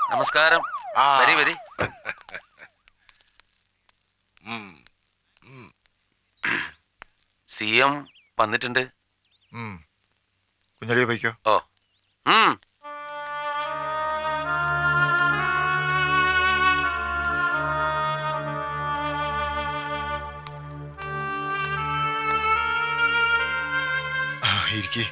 നമസ്കാരം ആ. വരി വരി ഉം. ഉം. സി എം വന്നിട്ടുണ്ട് കുഞ്ഞലി പോയിക്കോ ഓ ഉം. ഇരിക്കേ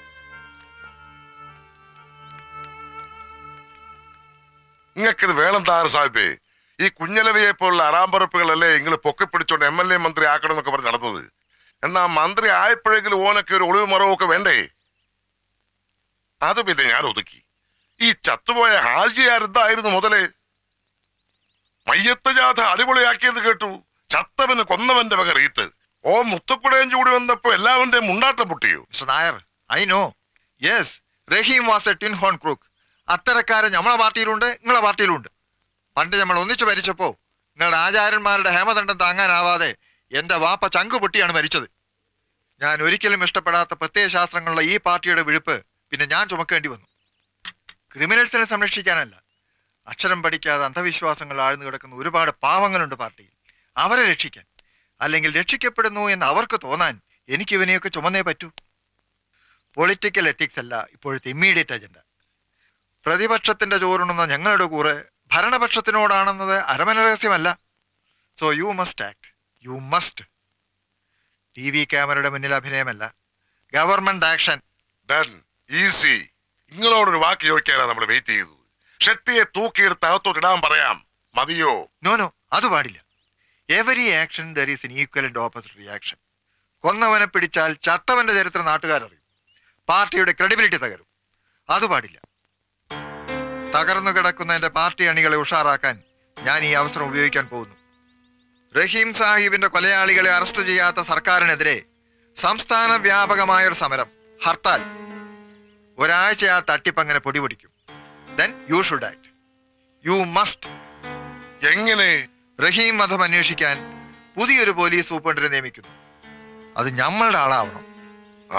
നിങ്ങൾക്കിത് വേണം താറ് സാഹിബേ ഈ കുഞ്ഞലവിയെ പോലുള്ള അറാമ്പറപ്പുകളല്ലേ നിങ്ങൾ പൊക്കി പിടിച്ചോണ്ട് എം എൽ എ മന്ത്രി ആക്കണം എന്നൊക്കെ പറഞ്ഞ് നടന്നത് എന്നാ മന്ത്രി ആയപ്പോഴെങ്കിലും ഓനൊക്കെ ഒരു ഒളിവ് മറവൊക്കെ വേണ്ടേ അത് പിന്നെ ഞാൻ ഒതുക്കി ഈ ചത്തുപോയ ഹാജിയാരെന്തായിരുന്നു മുതലേ മയ്യത്ത് ജാഥ അടിപൊളിയാക്കിയെന്ന് കേട്ടു ചത്തവന് കൊന്നവന്റെ വക റീത്ത് ഓ മുത്തക്കുടയും ചൂടി വന്നപ്പോ എല്ലാവന്റെയും മുണ്ടാട്ടം പൊട്ടിയോ mister Nair I know yes Rahim was a tin horn crook അത്തരക്കാരൻ നമ്മളെ പാർട്ടിയിലുണ്ട് നിങ്ങളെ പാർട്ടിയിലുണ്ട് പണ്ട് നമ്മൾ ഒന്നിച്ചു മരിച്ചപ്പോ നിങ്ങളുടെ ആചാര്യന്മാരുടെ ഹേമദണ്ഡം താങ്ങാനാവാതെ എന്റെ വാപ്പ ചങ്കു പൊട്ടിയാണ് മരിച്ചത് ഞാൻ ഒരിക്കലും ഇഷ്ടപ്പെടാത്ത പ്രത്യയ ശാസ്ത്രങ്ങളുള്ള ഈ പാർട്ടിയുടെ വിഴുപ്പ് പിന്നെ ഞാൻ ചുമക്കേണ്ടി വന്നു ക്രിമിനൽസിനെ സംരക്ഷിക്കാനല്ല അക്ഷരം പഠിക്കാതെ അന്ധവിശ്വാസങ്ങൾ ആഴ്ന്നു കിടക്കുന്ന ഒരുപാട് പാവങ്ങളുണ്ട് പാർട്ടിയിൽ അവരെ രക്ഷിക്കാൻ അല്ലെങ്കിൽ രക്ഷിക്കപ്പെടുന്നു എന്ന് അവർക്ക് തോന്നാൻ എനിക്ക് ഇവനെയൊക്കെ ചുമന്നേ പറ്റൂ പൊളിറ്റിക്കൽ എത്തിക്സ് അല്ല ഇപ്പോഴത്തെ ഇമ്മീഡിയറ്റ് അജണ്ട പ്രതിപക്ഷത്തിന്റെ ചോറുണ്ണുന്ന ഞങ്ങളുടെ കൂറ് ഭരണപക്ഷത്തിനോടാണെന്നത് അരമന രഹസ്യമല്ല so you must act you must T V ക്യാമറയുടെ മുന്നിൽ അഭിനയമല്ല ഗവൺമെന്റ് ആക്ഷൻ ഡൺ ഈസി നിങ്ങളോടൊരു വാക്ക് ചോദിക്കാനാണ് നമ്മൾ വെയിറ്റ് ചെയ്തത് ഷെട്ടിയെ തൂക്കിയെടുത്ത് അകത്തോട്ട് ഇടാൻ പറയാം മതിയോ നോ നോ അത് പാടില്ല every action there is an equal and opposite reaction കൊന്നവനെ പിടിച്ചാൽ ചത്തവന്റെ ചരിത്രം നാട്ടുകാരറിയും പാർട്ടിയുടെ ക്രെഡിബിലിറ്റി തകരും അത് പാടില്ല തകർന്നു കിടക്കുന്ന എന്റെ പാർട്ടി അണികളെ ഉഷാറാക്കാൻ ഞാൻ ഈ അവസരം ഉപയോഗിക്കാൻ പോകുന്നു റഹീം സാഹിബിന്റെ കൊലയാളികളെ അറസ്റ്റ് ചെയ്യാത്ത സർക്കാരിനെതിരെ സംസ്ഥാന വ്യാപകമായ ഒരു സമരം ഹർത്താൽ ഒരാഴ്ച ആ തട്ടിപ്പ് അങ്ങനെ പൊടിപിടിക്കും then you should act you must എങ്ങനെ റഹീം വധം അന്വേഷിക്കാൻ പുതിയൊരു പോലീസ് സൂപ്രണ്ടിനെ നിയമിക്കുന്നു അത് ഞമ്മളുടെ ആളാവണം ആ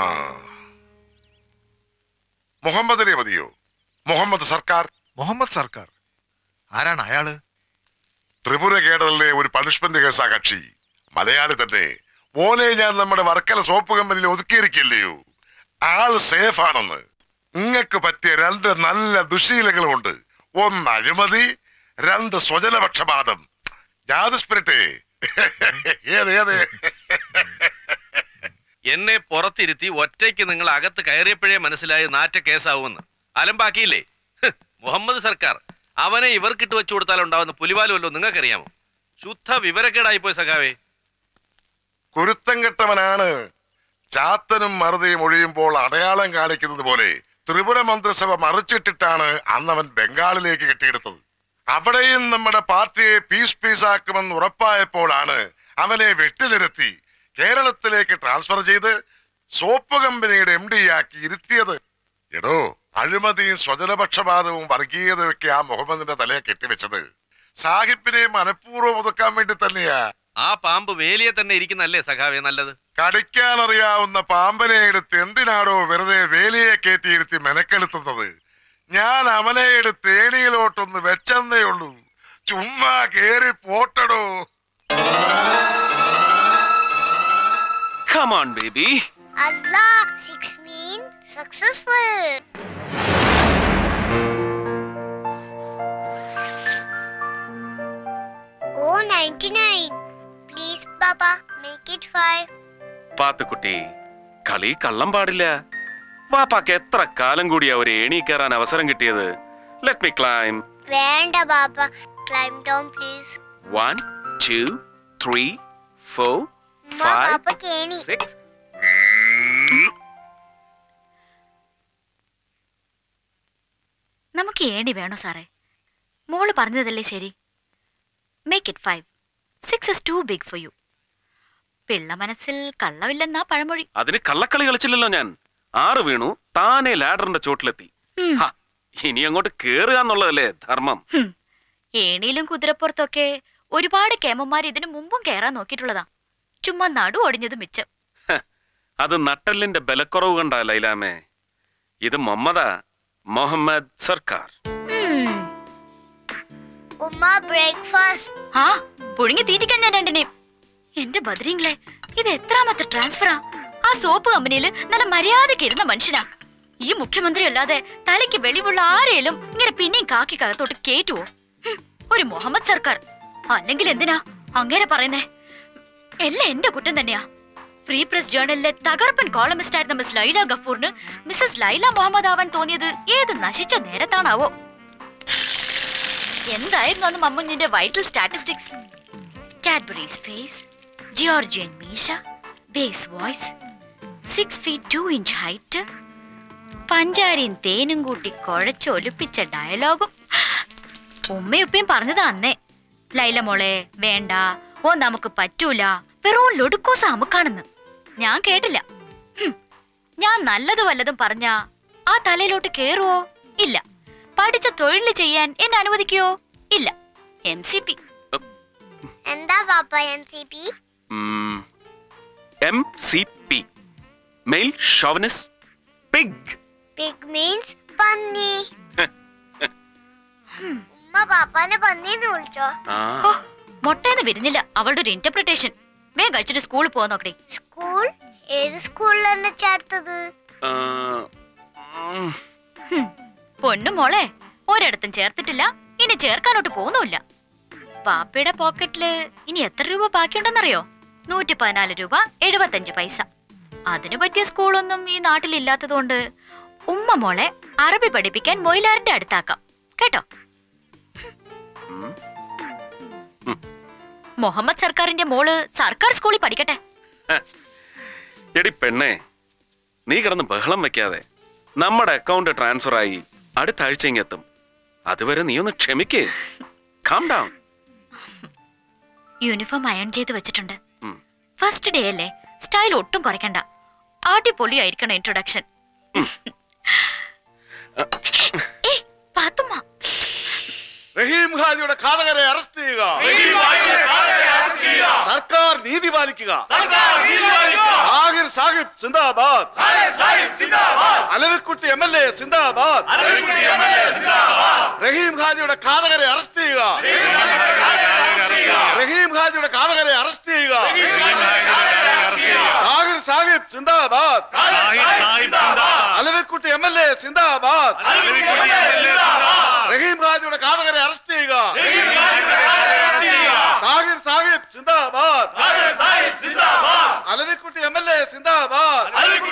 മുഹമ്മദ് അലി മതിയോ മുഹമ്മദ് സർക്കാർ മുഹമ്മദ് സർക്കാർ ആരാണ് അയാള് ത്രിപുര കേഡറിലെ ഒരു പണിഷ്മെന്റ് കേസാ കക്ഷി മലയാളി തന്നെ ഓനെ ഞാൻ നമ്മുടെ വർക്കല സോപ്പ് കമ്പനിയിൽ ഒതുക്കിയിരിക്കില്ലയോ ആള് സേഫ് ആണെന്ന് നിങ്ങൾക്ക് പറ്റിയ രണ്ട് നല്ല ദുശീലങ്ങളുമുണ്ട് ഒന്ന് അഴിമതി രണ്ട് സ്വജനപക്ഷപാതം ജാതി സ്പിരിറ്റേ ഏത് ഏത് എന്നെ പുറത്തിരുത്തി ഒറ്റയ്ക്ക് നിങ്ങൾ അകത്ത് കയറിയപ്പോഴേ മനസ്സിലായി നാറ്റ കേസാവുമെന്ന് അലമ്പാക്കിയില്ലേ ഹ്, മുഹമ്മദ് സർക്കാർ അവനെ ഇവർക്കിട്ട് വെച്ചു കൊടുത്താൽ ഉണ്ടാവുന്ന പുലിവാലുമല്ലോ നിങ്ങൾക്കറിയാമോ ശുദ്ധ വിവരക്കേടായി പോയി സഖാവേ കുരുത്തം കെട്ടവനാണ് ചാത്തനും മറുതയും ഒഴിയുമ്പോൾ അടയാളം കാണിക്കുന്നത് പോലെ ത്രിപുര മന്ത്രിസഭ മറിച്ചിട്ടിട്ടാണ് അന്നവൻ ബംഗാളിലേക്ക് കെട്ടിയെടുത്തത് അവിടെയും നമ്മുടെ പാർട്ടിയെ പീസ് പീസാക്കുമെന്ന് ഉറപ്പായപ്പോഴാണ് അവനെ വെട്ടിനിരത്തി കേരളത്തിലേക്ക് ട്രാൻസ്ഫർ ചെയ്ത് സോപ്പ് കമ്പനിയുടെ എം ഡി ആക്കി ഇരുത്തിയത് എടോ അഴിമതിയും സ്വജനപക്ഷപാതവും വർഗീയതയൊക്കെ ആ മുഹമ്മദിന്റെ തലയെ കെട്ടിവെച്ചത് സാഹിബിനെ മനഃപൂർവ്വം ഒതുക്കാൻ വേണ്ടി തന്നെയാ ആ പാമ്പ് വേലിയെ തന്നെ ഇരിക്കുന്നല്ലേ സഖാവേ നല്ലത് കടിക്കാനറിയാവുന്ന പാമ്പനെ എടുത്ത് എന്തിനാടോ വെറുതെ വേലിയെ കയറ്റിയിരുത്തി മെനക്കെടുത്തുന്നത് ഞാൻ അവനെ എടുത്ത് ഏണിയിലോട്ടൊന്ന് വെച്ചെന്നേ ഉള്ളൂ ചുമ്മാ കേറി പോട്ടടോ Come on, baby. Allah, six mean successful. Oh, 99. Please, Papa, make it five. Pathukutty കളി കള്ളം പാടില്ല വാപ്പാക്ക് എത്ര കാലം കൂടിയാ ഒരു ഏണി കയറാൻ അവസരം കിട്ടിയത് let me climb Vanda, Papa. Climb down, please. One two three four Ma, five Papa, Kenny. Six നമുക്ക് ഏണി വേണോ സാറേ മോള് പറഞ്ഞതല്ലേ ശരി make it five six is too big for you പിള്ള മനസ്സിൽ കള്ളമില്ലെന്നാ പഴമൊഴി അതിന് കള്ളക്കളി കളിച്ചില്ലല്ലോ ഞാൻ ആറ് വീണു താനെ ലാഡറിന്റെ ചോട്ടിലെത്തി ഉം. ഹ, ഇനി അങ്ങോട്ട് കേറുക എന്നുള്ളതല്ലേ ധർമ്മം ഹും. ഏണിയിലും കുതിരപ്പുറത്തൊക്കെ ഒരുപാട് കേമന്മാർ ഇതിനു മുമ്പും കയറാൻ നോക്കിയിട്ടുള്ളതാ ചുമ്മാ നടു ഒടിഞ്ഞത് മിച്ചം അത് നട്ടലിന്റെ ബലക്കുറവ് കണ്ടാ ലൈലാമേ ഇത് മൊഹമ്മദ മുഹമ്മദ് സർക്കാർ ഉം. ഉമ്മ ബ്രേക്ക്ഫാസ്റ്റ് ആ പുഴുങ്ങി തീറ്റിക്കാൻ ഞാൻ രണ്ടിനെയും എന്റെ ബദ്രീങ്ങളെ ഇത് എത്രാമത്തെ ട്രാൻസ്ഫറാ ആ സോപ്പ് കമ്പനിയിൽ നല്ല മര്യാദയ്ക്ക് ഇരുന്ന മനുഷ്യനാ ഈ മുഖ്യമന്ത്രി അല്ലാതെ തലയ്ക്ക് വെളിവുള്ള ആരേലും ഇങ്ങനെ പിന്നെയും കാക്കി കകത്തോട്ട് കേറ്റുവോ ഹും, ഒരു മുഹമ്മദ് സർക്കാർ അല്ലെങ്കിൽ എന്തിനാ അങ്ങനെ പറയുന്നേ എല്ലാം എന്റെ കുറ്റം തന്നെയാ ഫ്രീ പ്രസ് ജേർണലിലെ തകർപ്പൻ കോളമിസ്റ്റ് ആയിരുന്ന മിസ് ലൈല ഗഫൂറിന് മിസ്സസ് ലൈല മുഹമ്മദ് ആവാൻ തോന്നിയത് ഏത് നശിച്ച നേരത്താണാവോ എന്തായിരുന്നു അന്ന് മമ്മുഞ്ഞിന്റെ vital statistics Cadbury's face Georgian മീശ base voice six feet two inch height പഞ്ചാരിയും തേനും കൂട്ടി കുഴച്ചൊലിപ്പിച്ച ഡയലോഗും ഉമ്മയുപ്പയും പറഞ്ഞതാ അന്നേ ലൈല മോളെ വേണ്ട ഓ നമുക്ക് പറ്റൂല വെറും ലൊടുക്കോസ അമുക്കാണെന്ന് ഞാൻ കേട്ടില്ല ഹും, ഞാൻ നല്ലത് വല്ലതും പറഞ്ഞ ആ തലയിലോട്ട് കേറുവോ ഇല്ല പഠിച്ച തൊഴിൽ ചെയ്യാൻ എന്നെ അനുവദിക്കുവോ ഇല്ല എം സി പി എന്താ പാപ്പ M C P M C P male chauvinist pig pig means പന്നി ഉമ്മ പാപ്പാനെ പന്നിന്ന് വിളിച്ചോ ഓ മൊട്ടേന്ന് വരുന്നില്ല അവളുടെ ഒരു ഇന്റർപ്രിട്ടേഷൻ വേഗം കഴിച്ചിട്ട് സ്കൂളിൽ പോകാൻ നോക്കണേ സ്കൂൾ ഏത് സ്കൂളിലാണ് ചേർത്തത് പൊന്നു മോളെ ഒരിടത്തും ചേർത്തിട്ടില്ല ഇനി ചേർക്കാനോട്ട് പോകുന്നുമില്ല പാപ്പയുടെ പോക്കറ്റില് ഇനി എത്ര രൂപ ബാക്കിയുണ്ടെന്നറിയോ നൂറ്റി പതിനാല് രൂപ എഴുപത്തഞ്ച് പൈസ അതിനു പറ്റിയ സ്കൂളൊന്നും ഈ നാട്ടിലില്ലാത്തതുകൊണ്ട് ഉമ്മ മോളെ അറബി പഠിപ്പിക്കാൻ മൊയിലാറിന്റെ അടുത്താക്കാം കേട്ടോ മുഹമ്മദ് സർക്കാരിന്റെ മോള് സർക്കാർ സ്കൂളിൽ പഠിക്കട്ടെ എടി പെണ്ണേ നീ കിടന്ന് ബഹളം വെക്കാതെ നമ്മുടെ അക്കൗണ്ട് ട്രാൻസ്ഫർ ആയി അടുത്ത ആഴ്ച ഇങ്ങെത്തും അതുവരെ നീ ഒന്ന് ക്ഷമിക്കേ കാം ഡൗൺ യൂണിഫോം അയൺ ചെയ്ത് വെച്ചിട്ടുണ്ട് ഉം. ഫസ്റ്റ് ഡേ അല്ലേ സ്റ്റൈൽ ഒട്ടും കുറയ്ക്കണ്ട അടിപൊളിയായിരിക്കണം ഇൻട്രൊഡക്ഷൻ ഏയ്, പാത്തുമ്മ റഹീം ഖാജിയുടെ ഘാതകരെ അറസ്റ്റ് ചെയ്യുക സർക്കാർ നീതി പാലിക്കുക ആഹിർ സാഹിബ് സിന്ദാബാദ് അലവിക്കുട്ടി എം എൽ എ സിന്ദാബാദ് റഹീം ഖാജിയുടെ ഘാതകരെ അറസ്റ്റ് ചെയ്യുക റഹീം ഖാജിയുടെ ഘാതകരെ അറസ്റ്റ് ചെയ്യുക ആഹിർ സാഹിബ് സിന്ദാബാദ് അലവിക്കുട്ടി എം എൽ എ സിന്ദാബാദ് റഹീം ഖാജിയുടെ ഘാതകരെ അറസ്റ്റ് ചെയ്യുക താഹിർ സാഹിബ് സിന്ദാബാദ് അലവിക്കുട്ടി എം എൽ എ സിന്ദാബാദ്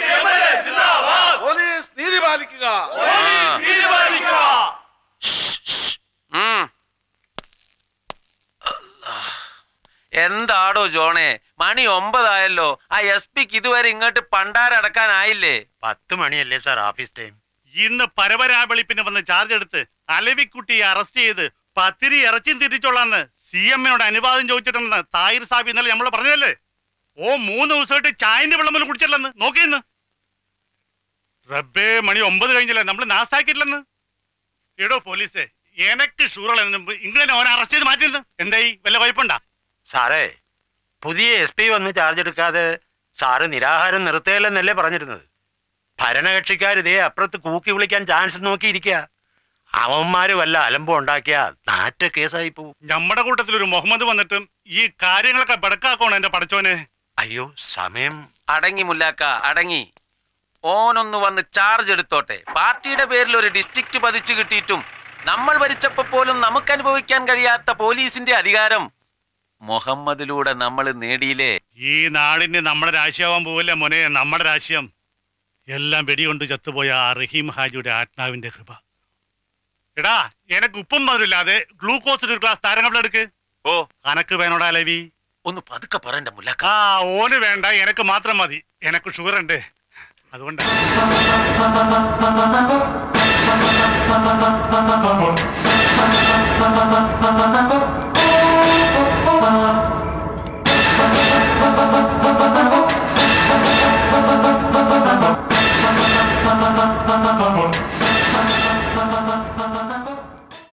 പോലീസ് നീതി പാലിക്കുക എന്താടോ ജോണേ മണി ഒമ്പതായല്ലോ ആ എസ് പിക്ക് ഇതുവരെ ഇങ്ങോട്ട് പണ്ടാരടക്കാനായില്ലേ പത്ത് മണിയല്ലേ സാർ ഓഫീസ് ടൈം ഇന്ന് പരപരാവെളിപ്പിന് വന്ന് ചാർജ് എടുത്ത് അലവിക്കുട്ടിയെ അറസ്റ്റ് ചെയ്ത് പത്തിരി ഇറച്ചിയും തിരിച്ചോളാന്ന് സി എമ്മിനോട് അനുവാദം ചോദിച്ചിട്ടുണ്ടെന്ന് താഹിർ സാബ് ഇന്നലെ നമ്മൾ പറഞ്ഞതല്ലേ ഓ മൂന്ന് ദിവസമായിട്ട് ചായന്റെ വെള്ളം പോലും കുടിച്ചില്ലെന്ന് നോക്കിയെന്ന് റബ്ബേ മണി ഒമ്പത് കഴിഞ്ഞല്ലേ നമ്മൾ നാസാക്കിയിട്ടില്ലെന്ന് എടോ പോലീസേ എനക്ക് ഷൂറുള്ള ഇങ്ങനെ ഓനെ അറസ്റ്റ് ചെയ്ത് മാറ്റിയിരുന്നു എന്തായി വല്ല കുഴപ്പമുണ്ടാ സാറേ പുതിയ എസ് പി വന്ന് ചാർജ് എടുക്കാതെ സാറ് നിരാഹാരം നിർത്തുകയല്ലെന്നല്ലേ പറഞ്ഞിരുന്നത് ഭരണകക്ഷിക്കാർ ഇതേ അപ്പുറത്ത് കൂക്കി വിളിക്കാൻ ചാൻസ് നോക്കിയിരിക്കുക അവന്മാര് വല്ല അലമ്പം ഉണ്ടാക്കിയ നാറ്റ കേസായി പോവും നമ്മുടെ കൂട്ടത്തിൽ ഒരു മുഹമ്മദ് വന്നിട്ടും ഈ കാര്യങ്ങളൊക്കെ ബടക്കാക്കോണം എന്റെ പടച്ചോനെ അയ്യോ സമയം അടങ്ങി മുല്ലാക്ക അടങ്ങി ഓനൊന്ന് വന്ന് ചാർജ് എടുത്തോട്ടെ പാർട്ടിയുടെ പേരിൽ ഒരു ഡിസ്ട്രിക്റ്റ് പതിച്ചു കിട്ടിയിട്ടും നമ്മൾ ഭരിച്ചപ്പോ പോലും നമുക്ക് അനുഭവിക്കാൻ കഴിയാത്ത പോലീസിന്റെ അധികാരം മുഹമ്മദിലൂടെ നമ്മൾ നേടിയില്ലേ ഈ നാടിന് നമ്മുടെ രാശിയാവാൻ പോവില്ല മോനെ നമ്മുടെ രാശിയം എല്ലാം വെടികൊണ്ട് ചത്തുപോയ ആ റഹീം ഹാജിയുടെ ആത്മാവിന്റെ കൃപ എടാ എനക്ക് ഉപ്പും മധുരില്ലാതെ ഗ്ലൂക്കോസ് ഒരു ഗ്ലാസ് താരങ്ങൾ എടുക്ക് ഓ അനക്ക് വേണോടാ ലവി ഒന്ന് പതുക്കെ പറയണ്ട മുല്ലാക്ക ആ ഓന് വേണ്ട എനക്ക് മാത്രം മതി എനക്ക് ഷുഗർ ഉണ്ട് അതുകൊണ്ട്